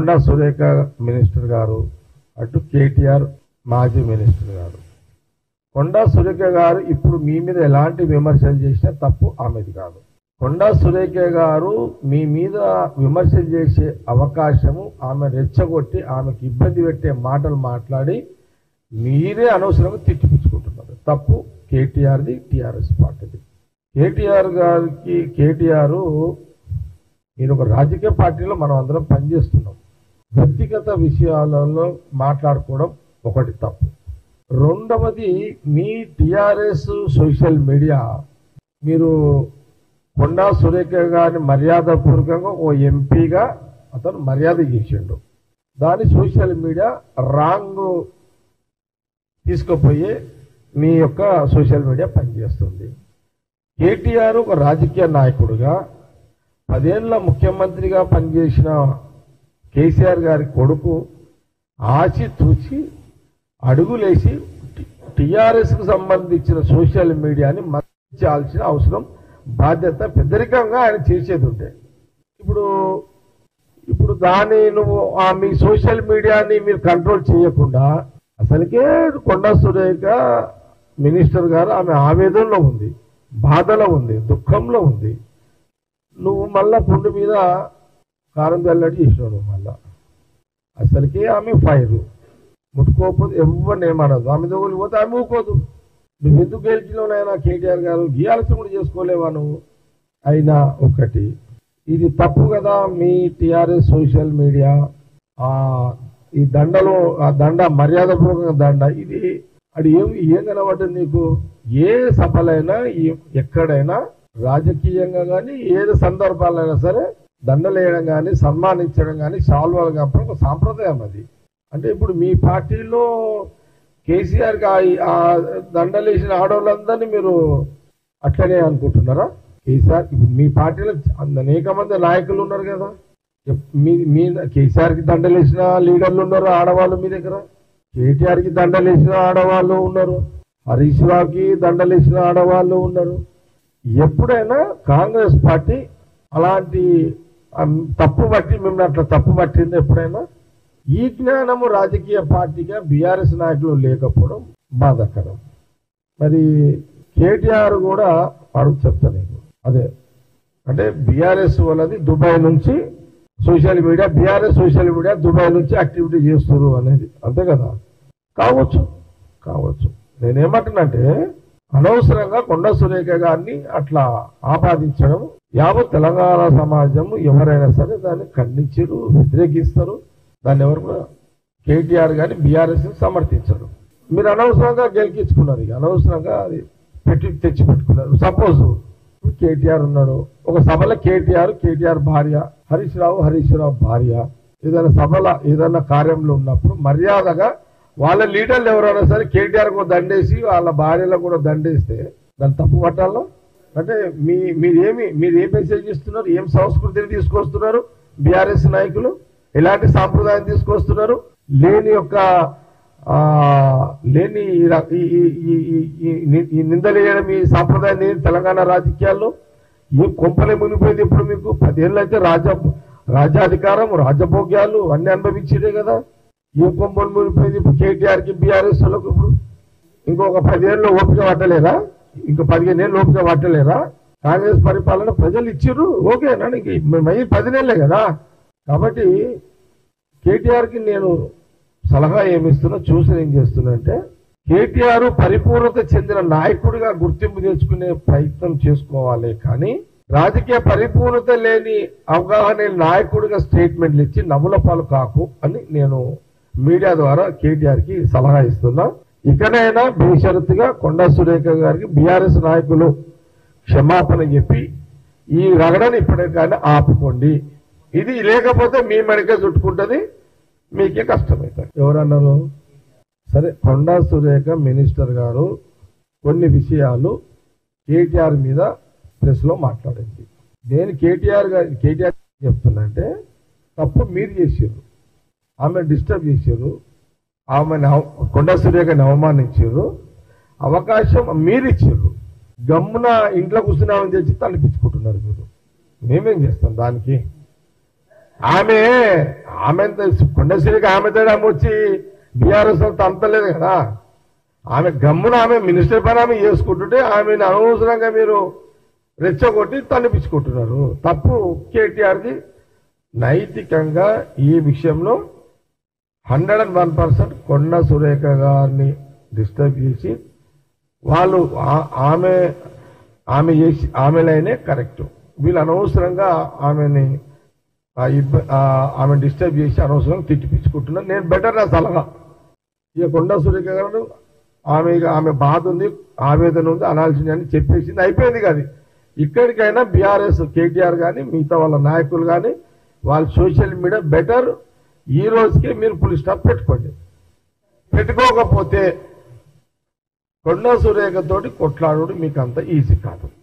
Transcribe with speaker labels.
Speaker 1: కొండా Surekha minister గారు అటు కేటీఆర్ మాజీ మినిస్టర్ గారు కొండా సురేఖ గారు ఇప్పుడు మీ మీద ఎలాంటి విమర్శలు చేసినా తప్పు ఆమెది కాదు కొండా సురేఖ గారు మీ మీద విమర్శలు చేసే అవకాశము ఆమె రెచ్చగొట్టి ఆమెకు ఇబ్బంది పెట్టే మాటలు మాట్లాడి మీరే అనవసరంగా తిట్టిపించుకుంటున్నారు తప్పు కేటీఆర్ది టీఆర్ఎస్ పార్టీది కేటీఆర్ గారికి కేటీఆర్ మీరు ఒక రాజకీయ పార్టీలో మనం అందరం పనిచేస్తున్నాం వ్యక్తిగత విషయాలలో మాట్లాడుకోవడం ఒకటి తప్పు రెండవది మీ టిఆర్ఎస్ సోషల్ మీడియా మీరు కొండా సురేఖ గారిని మర్యాదపూర్వకంగా ఓ ఎంపీగా అతను మర్యాద చేసిండు దాని సోషల్ మీడియా రాంగ్ తీసుకుపోయి మీ యొక్క సోషల్ మీడియా పనిచేస్తుంది కేటీఆర్ ఒక రాజకీయ నాయకుడుగా పదేళ్ల ముఖ్యమంత్రిగా పనిచేసిన కేసీఆర్ గారి కొడుకు ఆచి తూచి అడుగులేసి టిఆర్ఎస్ కు సంబంధించిన సోషల్ మీడియాని మద్దతించాల్సిన అవసరం బాధ్యత పెద్దరికంగా ఆయన చేసేది ఉంటే ఇప్పుడు ఇప్పుడు దాన్ని నువ్వు ఆ మీ సోషల్ మీడియాని మీరు కంట్రోల్ చేయకుండా అసలుకే కొండా సురేఖ మినిస్టర్ గారు ఆమె ఆవేదనలో ఉంది బాధలో ఉంది దుఃఖంలో ఉంది నువ్వు మళ్ళా పుండు మీద కారం చల్లటి చేసినావు నువ్వు మళ్ళా అసలుకే ఆమె ఫైర్ ముట్టుకోకపోతే ఎవరిని ఏమనదు ఆమె దగ్గరికి పోతే ఆమె ఊకోదు నువ్వు ఎందుకు గెలిచినావు నాయన కేటీఆర్ గారు గీయాల్సి కూడా చేసుకోలేవా నువ్వు అయినా ఒకటి ఇది తప్పు కదా మీ టిఆర్ఎస్ సోషల్ మీడియా ఆ ఈ దండలో ఆ దండ మర్యాదపూర్వకంగా దండ ఇది అది ఏం ఏం కనబడ్డది నీకు ఏ సభలైనా ఏ- ఎక్కడైనా రాజకీయంగా కానీ ఏది సందర్భాలైనా సరే దండలేయడం కానీ సన్మానించడం కానీ శాల్వాలు కప్పడం ఒక సాంప్రదాయం అది అంటే ఇప్పుడు మీ పార్టీలో కేసీఆర్ కి ఆ- ఆ దండలేసిన ఆడవాళ్ళందరినీ మీరు అట్లనే అనుకుంటున్నారా కేసీఆర్ ఇప్పుడు మీ పార్టీలో అనేక మంది నాయకులు ఉన్నారు కదా ఎప్- మీ మీ కేసీఆర్ కి దండలేసిన లీడర్లు ఉన్నారు ఆడవాళ్ళు మీ దగ్గర కేటీఆర్ కి దండలేసిన ఆడవాళ్ళు ఉన్నారు హరీష్ రావుకి దండలేసిన ఆడవాళ్ళు ఉన్నారు ఎప్పుడైనా కాంగ్రెస్ పార్టీ అలాంటి ఆ, తప్పు పట్టి మిమ్మల్ని అట్లా తప్పు పట్టింది ఎప్పుడైనా ఈ జ్ఞానము రాజకీయ పార్టీగా బీఆర్ఎస్ నాయకులు లేకపోవడం బాధాకరం మరి కేటీఆర్ కూడా అడుగు చెప్తా నీకు అదే అంటే బీఆర్ఎస్ వాళ్ళది దుబాయ్ నుంచి social media BRS social media Dubai నుంచి యాక్టివిటీ చేస్తారు అనేది అంతే కదా కావచ్చు కావచ్చు నేనేమంటున్నంటే అనవసరంగా కొండ సురేఖ గారిని అట్లా ఆపాదించడం యావత్ తెలంగాణ సమాజం ఎవరైనా సరే దాన్ని ఖండించరు వ్యతిరేకిస్తారు దాన్ని ఎవరు కూడా కేటీఆర్ గాని బీఆర్ఎస్ సమర్థించరు మీరు అనవసరంగా గెలికించుకున్నారు ఇక అనవసరంగా అది పెట్టి తెచ్చి పెట్టుకున్నారు సపోజ్ కేటీఆర్ ఉన్నాడు ఒక సభలో కేటీఆర్ కేటీఆర్ భార్య హరీష్ రావు హరీష్ రావు భార్య ఏదైనా సభలో ఏదైనా కార్యంలో ఉన్నప్పుడు మర్యాదగా వాళ్ళ లీడర్లు ఎవరైనా సరే కేటీఆర్ కూడా దండేసి వాళ్ళ భార్యలకు కూడా దండేస్తే దాన్ని తప్పు పట్టాలా అంటే మీ మీరేమి మీరు ఏ మెసేజ్ ఇస్తున్నారు ఏం సంస్కృతిని తీసుకొస్తున్నారు బీఆర్ఎస్ నాయకులు ఎలాంటి సాంప్రదాయం తీసుకొస్తున్నారు లేని యొక్క ఆ లేని ఈ ర- ఈ- ఈ- ఈ- ఈ- ఈ- ఈ- ఈ నిందలేయడం ఈ సాంప్రదాయం లేని తెలంగాణ రాజకీయాల్లో ఏ కొంపలే మునిగిపోయింది ఇప్పుడు మీకు పదేళ్ళు అయితే రాజా రాజాధికారం రాజభోగ్యాలు అన్ని అనుభవించేదే కదా ఏ కొంపలు మునిగిపోయింది ఇప్పుడు కేటీఆర్ కి బీఆర్ఎస్ వాళ్ళకు ఇప్పుడు ఇంకొక పదేళ్ళు ఓపిక పట్టలేరా ఇంకో పదిహేను ఏళ్ళు ఓపిక పట్టలేరా కాంగ్రెస్ పరిపాలన ప్రజలు ఇచ్చిర్రు ఓకేనా ఇంక మళ్ళీ పది నెలలే కదా కాబట్టి కేటీఆర్ కి నేను సలహా ఏమిస్తున్నా చూసి ఏం చేస్తున్నా అంటే కేటీఆర్ పరిపూర్ణత చెందిన నాయకుడిగా గుర్తింపు తెచ్చుకునే ప్రయత్నం చేసుకోవాలి కానీ రాజకీయ పరిపూర్ణత లేని అవగాహన లేని నాయకుడిగా స్టేట్మెంట్లు ఇచ్చి నవ్వుల పాలు కాకు అని నేను మీడియా ద్వారా కేటీఆర్ కి సలహా ఇస్తున్నా ఇకనైనా బేషరతుగా కొండా సురేఖ గారికి బీఆర్ఎస్ నాయకులు క్షమాపణ చెప్పి ఈ రగడని ఇప్పటికైనా ఆపుకోండి ఇది లేకపోతే మీ మెడకే చుట్టుకుంటది మీకే కష్టమవుతుంది ఎవరన్నారు సరే కొండా సురేఖ మినిస్టర్ గారు కొన్ని విషయాలు కేటీఆర్ మీద ప్రెస్ లో మాట్లాడింది నేను కేటీఆర్ గారు కేటీఆర్ చెప్తున్నంటే తప్పు మీరు చేసారు ఆమె డిస్టర్బ్ చేశారు ఆమెను అవ- కొండా సురేఖని అవమానించారు అవకాశం మీరు ఇచ్చారు గమ్మున ఇంట్లో కూర్చున్నామని తెచ్చి తలపించుకుంటున్నారు మీరు మేమేం చేస్తాం దానికి ఆమె ఆమె కొండశ్రీకి ఆమె తేడా ఆమె వచ్చి బీఆర్ఎస్ అంత అంతలేదు కదా ఆమె గమ్మున ఆమె మినిస్టర్ పని ఆమె చేసుకుంటుంటే ఆమెను అనవసరంగా మీరు రెచ్చగొట్టి తలపించుకుంటున్నారు తప్పు కేటీఆర్ది నైతికంగా ఈ విషయంలో హండ్రెడ్ అండ్ వన్ పర్సెంట్ కొండ సురేఖ గారిని డిస్టర్బ్ చేసి వాళ్ళు ఆ- ఆమె ఆమె చేసి ఆమె లైనే కరెక్ట్ వీళ్ళు అనవసరంగా ఆమెని ఆ ఇబ్బ- ఆ ఆమె డిస్టర్బ్ చేసి అనవసరంగా తిట్టిపించుకుంటున్నారు నేను బెటర్ నా సలహా ఇక కొండ సురేఖ గారు ఆమె ఇక ఆమె బాధ ఉంది ఆవేదన ఉంది అనాల్సింది అని చెప్పేసింది అయిపోయింది కాదు ఇక్కడికైనా బీఆర్ఎస్ కేటీఆర్ కానీ మిగతా వాళ్ళ నాయకులు కానీ వాళ్ళ సోషల్ మీడియా బెటర్ ఈ రోజుకే మీరు పులి స్టాప్ పెట్టుకోండి పెట్టుకోకపోతే కొండ సురేఖతోటి కొట్లాడు మీకు అంత ఈజీ కాదు